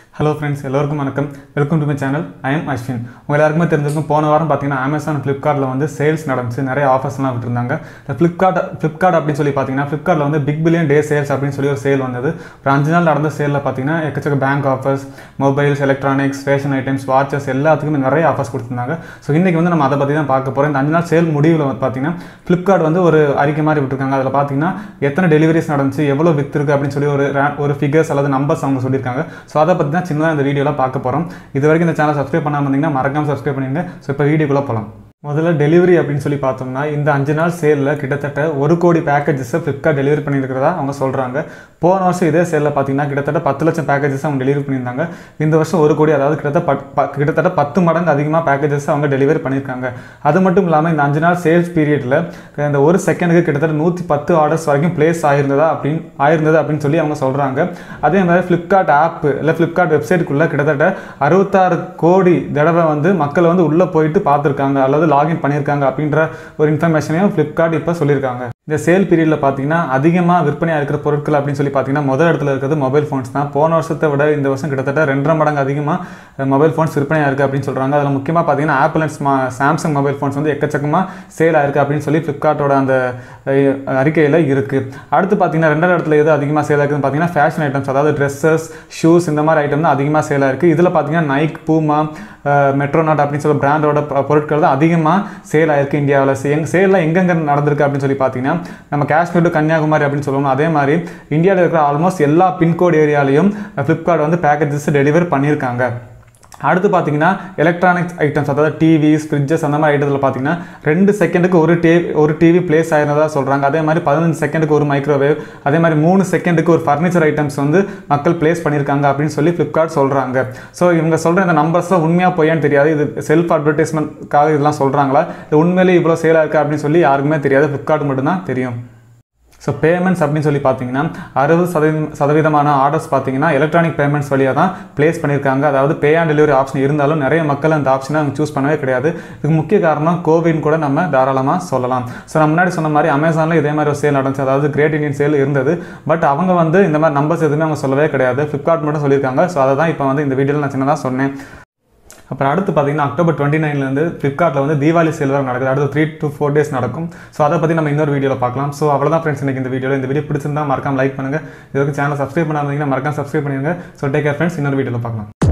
hello friends எல்லோருக்கும் வணக்கம் welcome to my channel I am Ashwin உங்கள் எல்லாருக்குமே தெரிஞ்சிருக்கும் போன வாரம் பார்த்தீங்கன்னா அமேசான் ஃப்ளிப்கார்ட்டில் வந்து சேல்ஸ் நடந்துச்சு நிறைய ஆஃபர்ஸ்லாம் விட்டுருந்தாங்க இந்த ஃப்ளிப்கார்ட் ஃப்ளிப்கார்ட் அப்படின்னு சொல்லி பார்த்தீங்கன்னா ஃப்ளிப்கார்ட்டில் வந்து பிக் பில்லியன் டே சேல்ஸ் அப்படின்னு சொல்லி ஒரு சேல் வந்தது ஒரு அஞ்சு நாள் நடந்த சேலில் பார்த்தீங்கன்னா எக்கச்சக்க bank offers mobiles electronics fashion items watches எல்லாத்துக்குமே நிறைய ஆஃபர்ஸ் கொடுத்துருந்தாங்க ஸோ இன்றைக்கி வந்து நம்ம அதை பற்றி தான் பார்க்க போகிறோம் இந்த அஞ்சு நாள் சேல் முடிவில் வந்து பார்த்தீங்கன்னா ஃப்ளிப்கார்ட் வந்து ஒரு அறிக்கை மாதிரி விட்டுருக்காங்க அதில் பார்த்தீங்கன்னா எத்தனை டெலிவரிஸ் நடந்துச்சு எவ்வளோ வித்துருக்கு அப்படின்னு சொல்லி ஒரு ra- ஒரு ஃபிகர்ஸ் அல்லது நம்பர்ஸ் அவங்க சொல்லியிருக்காங்க ஸோ அதை பற்றி தான் சின்னதாக இந்த வீடியோவில் பார்க்க போகிறோம் இது வரைக்கும் இந்த சேனல் சப்ஸ்கிரைப் பண்ணாமல் இருந்தீங்கன்னா மறக்காம சப்ஸ்கிரைப் பண்ணிடுங்க ஸோ இப்போ வீடியோக்குள்ளே போகலாம் முதல்ல டெலிவரி அப்படின்னு சொல்லி பார்த்தோம்னா இந்த அஞ்சு நாள் சேலில் கிட்டத்தட்ட ஒரு கோடி பேக்கேஜஸை ஃப்ளிப்கார்ட் டெலிவரி பண்ணியிருக்கிறதா அவங்க சொல்கிறாங்க போன வருஷம் இதே சேலில் பார்த்தீங்கன்னா கிட்டத்தட்ட பத்து லட்சம் பேக்கேஜஸ் அவங்க டெலிவரி பண்ணியிருந்தாங்க இந்த வருஷம் ஒரு கோடி அதாவது கிட்டத்தட்ட பத்- ப- கிட்டத்தட்ட பத்து மடங்கு அதிகமாக பேக்கேஜஸ் அவங்க டெலிவரி பண்ணியிருக்காங்க அது மட்டும் இல்லாமல் இந்த அஞ்சு நாள் சேல்ஸ் பீரியடில் இந்த ஒரு செகண்டுக்கு கிட்டத்தட்ட நூற்றி பத்து ஆர்டர்ஸ் வரைக்கும் பிளேஸ் ஆயிருந்ததா அப்படின்னு ஆயிருந்தது அப்படின்னு சொல்லி அவங்க சொல்கிறாங்க அதே மாதிரி ஃப்ளிப்கார்ட் ஆப் இல்லை ஃப்ளிப்கார்ட் வெப்சைட்டுக்குள்ளே கிட்டத்தட்ட அறுபத்தாறு கோடி தடவை வந்து மக்கள் வந்து உள்ளே போயிட்டு பார்த்துருக்காங்க அல்லது லாகின் பண்ணியிருக்காங்க அப்படின்ற ஒரு இன்ஃபர்மேஷனையும் ஃப்ளிப்கார்ட் இப்போ சொல்லியிருக்காங்க இந்த சேல் பீரியடில் பார்த்தீங்கன்னா அதிகமாக விற்பனையாக இருக்கிற பொருட்கள் அப்படின்னு சொல்லி பார்த்தீங்கன்னா முதல் இடத்துல இருக்கிறது மொபைல் ஃபோன்ஸ் தான் போன வருஷத்தை விட இந்த வருஷம் கிட்டத்தட்ட ரெண்டரை மடங்கு அதிகமாக மொபைல் ஃபோன்ஸ் விற்பனையாக இருக்குது அப்படின்னு சொல்கிறாங்க அதில் முக்கியமாக பார்த்தீங்கன்னா ஆப்பிள் அண்ட் ஸ்மா சாம்சங் மொபைல் ஃபோன்ஸ் வந்து எக்கச்சக்கமாக சேல் ஆயிருக்கு அப்படின்னு சொல்லி ஃப்ளிப்கார்ட்டோட அந்த அஹ், அறிக்கையில் இருக்குது அடுத்து பார்த்தீங்கன்னா ரெண்டாவது இடத்துல எது அதிகமாக சேல் ஆகுதுன்னு பார்த்தீங்கன்னா ஃபேஷன் ஐட்டம்ஸ் அதாவது ட்ரெஸ்ஸஸ் ஷூஸ் இந்த மாதிரி ஐட்டம் தான் அதிகமாக சேல் ஆயிருக்கு இதில் பார்த்தீங்கன்னா நைக் பூமா மெட்ரோநாட் அப்படின்னு சொல்ல பிராண்டோட பொருட்கள் தான் அதிகமாக சேல் ஆயிருக்கு இந்தியாவில் எங் சேலில் எங்கெங்கே நடந்திருக்கு அப்படின்னு சொல்லி பார்த்தீங்கன்னா நம்ம காஷ்மீர் டு கன்னியாகுமரி அப்படின்னு சொல்லுவோம் அதே மாதிரி இந்தியாவில் இருக்கிற ஆல்மோஸ்ட் எல்லா பின்கோடு ஏரியாலையும் ஃப்ளிப்கார்ட் வந்து பேக்கேஜஸ் டெலிவர் பண்ணியிருக்காங்க அடுத்து பார்த்தீங்கன்னா எலக்ட்ரானிக்ஸ் ஐட்டம்ஸ் அதாவது டிவிஸ் ஃப்ரிட்ஜஸ் அந்த மாதிரி ஐட்டத்தில் பார்த்தீங்கன்னா ரெண்டு செகண்டுக்கு ஒரு டே ஒரு டிவி பிளேஸ் ஆயிருந்ததா சொல்கிறாங்க அதே மாதிரி பதினஞ்சு செகண்டுக்கு ஒரு மைக்ரோவேவ் அதே மாதிரி மூணு செகண்டுக்கு ஒரு ஃபர்னிச்சர் ஐட்டம்ஸ் வந்து மக்கள் பிளேஸ் பண்ணியிருக்காங்க அப்படின்னு சொல்லி ஃப்ளிப்கார்ட் சொல்கிறாங்க ஸோ இவங்க சொல்கிற இந்த நம்பர்ஸ்லாம் உண்மையாக பொய்யான்னு தெரியாது இது செல்ஃப் அட்வர்டைஸ்மெண்ட்காக இதெல்லாம் சொல்கிறாங்களா இது உண்மையிலேயே இவ்வளோ சேலாக இருக்குது அப்படின்னு சொல்லி யாருக்குமே தெரியாது ஃப்ளிப்கார்ட் மட்டும்தான் தெரியும் ஸோ பேமெண்ட்ஸ் அப்படின்னு சொல்லி பார்த்தீங்கன்னா அறுபது சதவீதம் சதவீதமான ஆர்டர்ஸ் பார்த்தீங்கன்னா எலக்ட்ரானிக் பேமெண்ட்ஸ் வழியாக தான் ப்ளேஸ் பண்ணியிருக்காங்க அதாவது பே ஆன் டெலிவரி ஆப்ஷன் இருந்தாலும் நிறைய மக்கள் அந்த ஆப்ஷனை அவங்க சூஸ் பண்ணவே கிடையாது இதுக்கு முக்கிய காரணம் கோவிட்னு கூட நம்ம தாராளமாக சொல்லலாம் ஸோ நம்ம முன்னாடி சொன்ன மாதிரி அமேசானில் இதே மாதிரி ஒரு சேல் நடந்துச்சு அதாவது கிரேட் இண்டியன் சேல் இருந்தது பட் அவங்க வந்து இந்த மாதிரி நம்பர்ஸ் எதுவுமே அவங்க சொல்லவே கிடையாது ஃப்ளிப்கார்ட் மட்டும் சொல்லியிருக்காங்க ஸோ அதை தான் இப்போ வந்து இந்த வீடியோவில் நான் சின்னதாக சொன்னேன் அப்புறம் அடுத்து பார்த்தீங்கன்னா அக்டோபர் டுவெண்ட்டி நைன்லேருந்து ஃப்ளிப்கார்ட்டில் வந்து தீபாவளி சேல் வர நடக்குது அடுத்து த்ரீ டு ஃபோர் டேஸ் நடக்கும் ஸோ அதை பற்றி நம்ம இன்னொரு வீடியோவில் பார்க்கலாம் ஸோ அவ்வளோதான் ஃப்ரெண்ட்ஸ் எனக்கு இந்த வீடியோவில் இந்த வீடியோ பிடிச்சிருந்தா மறக்காம லைக் பண்ணுங்கள் இதுவரைக்கும் சேனல் சப்ஸ்கிரைப் பண்ணாமல் இருந்தீங்கன்னா மறக்காம சப்ஸ்கிரைப் பண்ணிடுங்க ஸோ டேக் கேர் ஃப்ரெண்ட்ஸ் இன்னொரு வீடியோவில் பார்க்கலாம்